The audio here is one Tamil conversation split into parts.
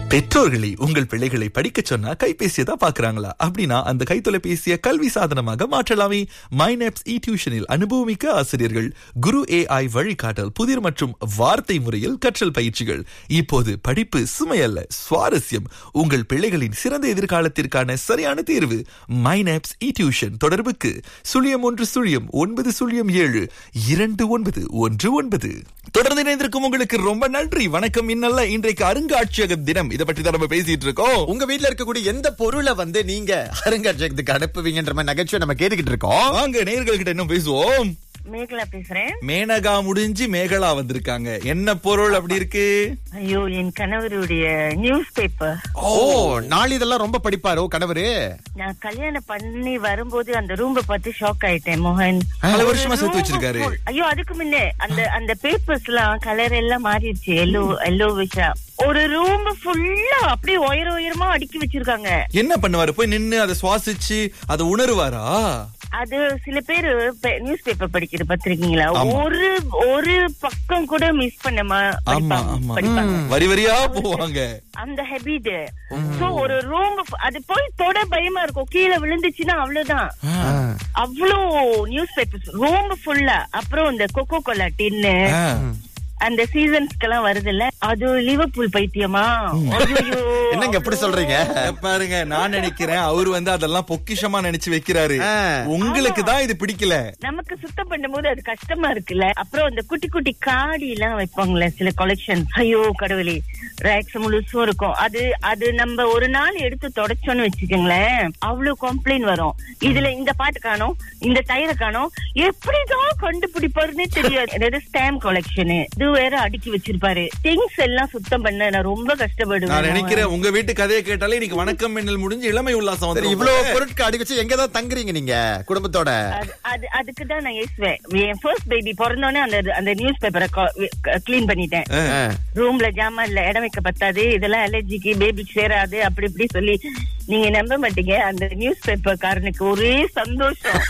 பெற்றோர்களை உங்கள் பிள்ளைகளை படிக்க சொன்னா கைபேசியை தான் பாக்குறாங்களா அப்படின்னா அந்த கைத்தொலைபேசியை கல்வி சாதனமாக மாற்றலாமே மைனப்ஸ் இ டியூஷனில் அனுபவமிக்க ஆசிரியர்கள் குரு ஏஐ வழிகாட்டல் புதிர் மற்றும் வார்த்தை முறையில் கற்றல் பயிற்சிகள் இப்போது படிப்பு சுமையல்ல சுவாரஸ்யம் உங்கள் பிள்ளைகளின் சிறந்த எதிர்காலத்திற்கான சரியான தேர்வு மைனப்ஸ் இ டியூஷன் தொடர்புக்கு சுழியம் ஒன்று சுழியம் ஒன்பது சுழியம் ஏழு இரண்டு ஒன்பது ஒன்று ஒன்பது தொடர்ந்து இணைந்திருக்கும் உங்களுக்கு ரொம்ப நன்றி வணக்கம் இன்னல்ல இன்றைக்கு அருங்காட்சியக தினம் இதை பற்றி தான் நம்ம பேசிட்டு இருக்கோம் உங்க வீட்ல இருக்கக்கூடிய எந்த பொருளை வந்து நீங்க அருங்காட்சியகத்துக்கு அனுப்புவீங்கன்ற மாதிரி நகைச்சுவை நம்ம கேட்டுக்கிட்டு இருக்கோம் வாங்க நேயர்கள் கிட்ட இன்னும் பேசுவோம் மேகலா பேசுறேன் மேனகா முடிஞ்சு மேகலா வந்திருக்காங்க என்ன பொருள் அப்படி இருக்கு ஐயோ என் கணவருடைய நியூஸ் பேப்பர் ஓ நாளிதெல்லாம் ரொம்ப படிப்பாரோ கணவரு நான் கல்யாணம் பண்ணி வரும்போது அந்த ரூம்ப பார்த்து ஷாக் ஆயிட்டேன் மோகன் பல ஒரு வருஷமா சேர்த்து room வச்சிருக்காரு. full- ஐயோ அதுக்கு முன்னே அந்த அந்த பேப்பர்ஸ் எல்லாம் கலர் எல்லாம் மாறிடுச்சு எல்லோ எல்லோ விஷா ஒரு ரூம் ஃபுல்லா அப்படியே உயர உயரமா அடுக்கி வச்சிருக்காங்க என்ன பண்ணுவாரு போய் நின்னு அதை சுவாசிச்சு அதை உணருவாரா அது சில பேர் நியூஸ் பேப்பர் படிக்கிறது பாத்திருக்கீங்களா ஆமா. ஒரு ஒரு பக்கம் கூட மிஸ் பண்ணாம ஆமா படிப்பாங்க ஆமா படிப்பாங்க வரி வரியா போவாங்க அந்த ஹெபிட் சோ ஒரு ரூம் அது போய் தொட பயமா இருக்கும் கீழே விழுந்துச்சுன்னா அவ்வளவுதான் அவ்வளோ நியூஸ் பேப்பர்ஸ் ரூம் ஃபுல்லா அப்புறம் இந்த கொக்கோ கோலா டின்னு ஆ. அந்த சீசன்ஸ்க்கெல்லாம் வருதுல்ல அது லிவர்பூல் பைத்தியமா ஐயையோ. என்னங்க எப்படி சொல்றீங்க இத பாருங்க நான் நினைக்கிறேன் அவர் வந்து அதெல்லாம் பொக்கிஷமா நினைச்சு வைக்கிறாரு ஆ. உங்களுக்கு தான் இது பிடிக்கல நமக்கு சுத்தம் பண்ணும்போது அது கஷ்டமா இருக்குல்ல அப்புறம் அந்த குட்டி குட்டி காடி எல்லாம் வைப்பாங்கல்ல சில கலெக்ஷன் ஐயோ கடவுளே ரேக்ஸ் முழுசும் இருக்கும் அது அது நம்ம ஒரு நாள் எடுத்து தொடச்சோன்னு வச்சுக்கோங்களேன் அவ்வளவு கம்ப்ளைண்ட் வரும் இதுல இந்த பாட்டு காணோம் இந்த டயரை காணோம் எப்படிதான் கண்டுபிடிப்பாருன்னே தெரியாது அதாவது ஸ்டாம்ப் கலெக்ஷன் இது வேற அடுக்கி வச்சிருப்பாரு திங்ஸ் எல்லாம் சுத்தம் பண்ண நான் ரொம்ப நான் கஷ்டப்படுவேன் நினைக்கிறேன் உங்க வீட்டு கதையை கேட்டாலே இன்னைக்கு வணக்கம் மின்னல் முடிஞ்சு இளமை உல்லாசம் சரி வந்து இவ்வளவு பொருட்கள் அடி வச்சு எங்கதான் தங்குறீங்க நீங்க குடும்பத்தோட அது அது அதுக்கு தான் நான் ஏசுவேன் என் ஃபர்ஸ்ட் பேபி பிறந்தோடனே அந்த அந்த நியூஸ் பேப்பரை கிளீன் பண்ணிட்டேன் ஆ. ரூம்ல ஜாமான் இல்ல இடம் வைக்க பத்தாது இதெல்லாம் அலர்ஜிக்கு பேபிக்கு சேராது அப்படி இப்படி சொல்லி நீங்க நம்ப மாட்டீங்க அந்த நியூஸ் பேப்பர் காரனுக்கு ஒரே சந்தோஷம்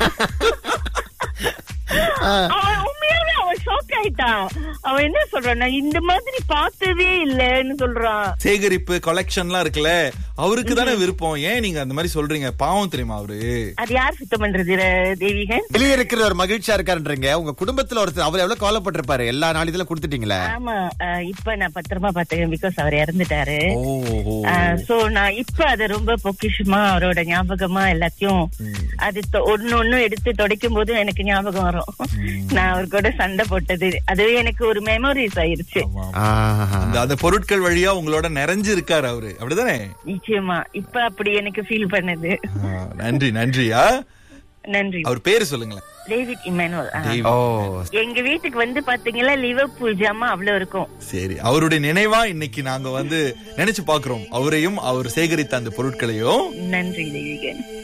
அவன் உண்மையாவே அவன் ஷாக் ஆயிட்டான் அவன் என்ன சொல்றான் நான் இந்த மாதிரி பார்த்ததே இல்லன்னு சொல்றான் சேகரிப்பு கலெக்ஷன்லாம் இருக்குல்ல அவருக்கு தானே விருப்பம் ஏன் நீங்க அந்த மாதிரி சொல்றீங்க பாவம் தெரியுமா அவரு அது யார் சுத்தம் பண்றது ர- தேவிகன் வெளியே இருக்கிற ஒரு மகிழ்ச்சியா இருக்காருன்றீங்க உங்க குடும்பத்துல ஒருத்தர் அவர் எவ்வளவு கவலைப்பட்டிருப்பாரு எல்லா நாளிதெல்லாம் கொடுத்துட்டீங்களே ஆமா அஹ், இப்ப நான் பத்திரமா பாத்துக்கேன் பிகாஸ் அவர் இறந்துட்டாரு ஓ சோ நான் இப்ப அத ரொம்ப பொக்கிஷமா அவரோட ஞாபகமா எல்லாத்தையும் அது தொ- ஒண்ணு ஒண்ணு எடுத்து துடைக்கும் போது எனக்கு ஞாபகம் வரும் நான் அவர் கூட சண்டை போட்டது அதுவே எனக்கு ஒரு மெமரிஸ் ஆயிருச்சு ஆஹா. அந்த அந்த பொருட்கள் வழியா உங்களோட நிறைஞ்சு இருக்காரு அவரு அப்படிதானே நிச்சயமா இப்ப அப்படி எனக்கு ஃபீல் பண்ணது ஆ, நன்றி நன்றியா நன்றி அவர் பேரு சொல்லுங்களேன் டேவிட் இமானுவல் ஆ. தெய்வம். ஓ எங்க வீட்டுக்கு வந்து பாத்தீங்களா லிவர்பூல் ஜாமா அவ்வளவு இருக்கும் சரி அவருடைய நினைவா இன்னைக்கு நாங்க வந்து நினைச்சு பாக்குறோம் அவரையும் அவர் சேகரித்த அந்த பொருட்களையும் நன்றி தேவிகன்